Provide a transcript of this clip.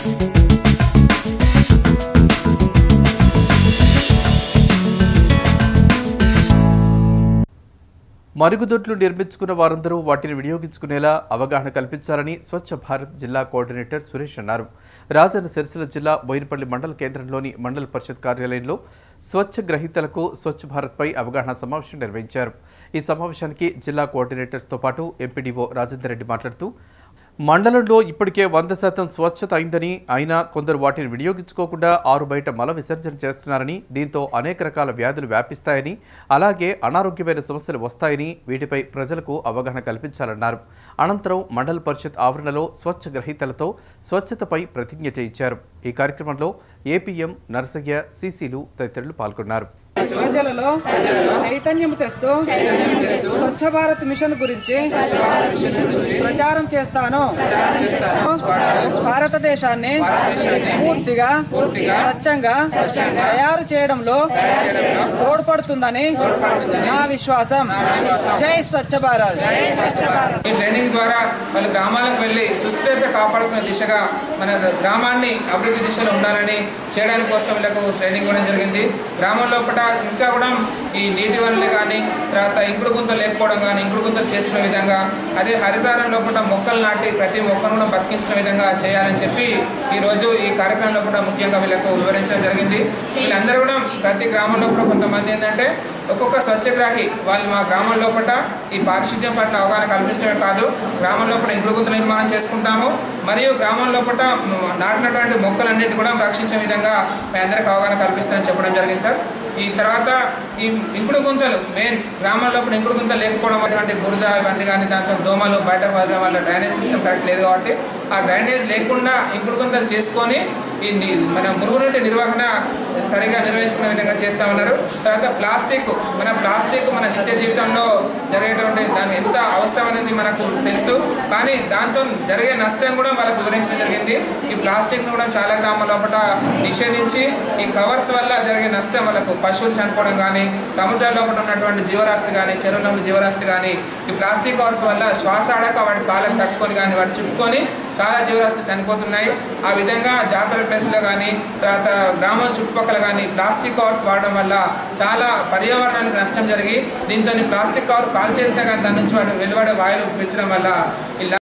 మరుగుదొడ్లు నిర్మించుకున్న వారందరూ వాటిని వినియోగించుకునేలా అవగాహన కల్పించాలని స్వచ్ఛ భారత్ జిల్లా కోఆర్డినేటర్ సురేష్ అన్నారు రాజన్న సిరిసిల్ల జిల్లా బోయినపల్లి మండల కేంద్రంలోని మండల పరిషత్ కార్యాలయంలో స్వచ్ఛ గ్రహీతలకు స్వచ్ఛ భారత్పై అవగాహన సమావేశం నిర్వహించారు ఈ సమావేశానికి జిల్లా కోఆర్డినేటర్స్తో పాటు ఎంపీడీఓ రాజేందర్ రెడ్డి మాట్లాడుతూ మండలంలో ఇప్పటికే వంద శాతం స్వచ్ఛత అయిందని అయినా కొందరు వాటిని వినియోగించుకోకుండా ఆరు బయట మల విసర్జన చేస్తున్నారని దీంతో అనేక రకాల వ్యాధులు వ్యాపిస్తాయని అలాగే అనారోగ్యమైన సమస్యలు వస్తాయని వీటిపై ప్రజలకు అవగాహన కల్పించాలన్నారు అనంతరం మండల పరిషత్ ఆవరణలో స్వచ్ఛ గ్రహీతలతో స్వచ్ఛతపై ప్రతిజ్ఞ చేయించారు ఈ కార్యక్రమంలో ఏపీఎం నర్సయ్య సీసీలు తదితరులు పాల్గొన్నారు ప్రజలలో చైతన్యం తెస్తూ స్వచ్ఛ భారత్ మిషన్ గురించి ప్రచారం చేస్తాను భారతదేశాన్ని పూర్తిగా స్వచ్ఛంగా తయారు చేయడంలో తోడ్పడుతుందని నా విశ్వాసం జై స్వచ్ఛ భారత్ ఈ ట్రైనింగ్ ద్వారా వాళ్ళు గ్రామాలకు వెళ్ళి సుస్థిరత కాపాడుకునే దిశగా మన గ్రామాన్ని అభివృద్ధి దిశలో ఉండాలని చేయడానికి కోసం వీళ్ళకు ట్రైనింగ్ ఇవ్వడం జరిగింది గ్రామం లోపల ఇంకా కూడా ఈ నీటి వనరులు కానీ తర్వాత ఇంకుడు గుంతలు లేకపోవడం కానీ ఇంకుడు గుంతలు చేసుకునే విధంగా అదే హరితారం లోపల మొక్కలు నాటి ప్రతి మొక్కను కూడా బతికించిన విధంగా చేయాలని చెప్పి ఈరోజు ఈ కార్యక్రమం లోపల ముఖ్యంగా వీళ్ళకు వివరించడం జరిగింది వీళ్ళందరూ కూడా ప్రతి గ్రామంలో కూడా కొంతమంది ఏంటంటే ఒక్కొక్క స్వచ్ఛగ్రాహి వాళ్ళు మా గ్రామం లోపల ఈ పారిశుద్ధ్యం పట్ల అవగాహన కల్పించడమే కాదు గ్రామం లోపల ఇంకుడు గుంతల నిర్మాణం చేసుకుంటాము మరియు గ్రామం లోపల నాటినటువంటి మొక్కలన్నింటి కూడా రక్షించే విధంగా మీ అందరికి అవగాహన కల్పిస్తామని చెప్పడం జరిగింది సార్ ఈ తర్వాత ఈ ఇంకుడు గుంతలు మెయిన్ గ్రామం లోపల ఇంకుడు గుంతలు లేకపోవడం అటువంటి బురద ఇవన్నీ కానీ దాంట్లో దోమలు బయట పడడం వల్ల డ్రైనేజ్ సిస్టమ్ కరెక్ట్ లేదు కాబట్టి ఆ డ్రైనేజ్ లేకుండా ఇంకుడు గుంతలు చేసుకొని ఈ ని- మన మురుగునీటి నిర్వహణ సరిగా నిర్వహించుకునే విధంగా చేస్తా ఉన్నారు తర్వాత ప్లాస్టిక్ మన ప్లాస్టిక్ మన నిత్య జీవితంలో జరిగేటువంటి దాని ఎంత అవసరం అనేది మనకు తెలుసు కానీ దాంతో జరిగే నష్టం కూడా వాళ్ళకు వివరించడం జరిగింది ఈ ప్లాస్టిక్ కూడా చాలా గ్రామాల లోపల నిషేధించి ఈ కవర్స్ వల్ల జరిగే నష్టం వాళ్ళకు పశువులు చనిపోవడం కానీ సముద్రాల లోపల ఉన్నటువంటి జీవరాశులు కానీ చెరువుల జీవరాశులు కానీ ఈ ప్లాస్టిక్ కవర్స్ వల్ల శ్వాస ఆడక వాటి కాళ్ళకు తట్టుకొని కానీ వాటి చుట్టుకొని చాలా జీవరాశులు చనిపోతున్నాయి ఆ విధంగా జాతర ప్లేస్లో కానీ తర్వాత గ్రామం చుట్టుపక్కల కానీ ప్లాస్టిక్ కవర్స్ వాడడం వల్ల చాలా పర్యావరణానికి నష్టం జరిగి దీంతో ప్లాస్టిక్ కవర్ కాల్ చేసినా కానీ దాని నుంచి వాడు వెలువడే వాయువులు పీల్చడం వల్ల ఈ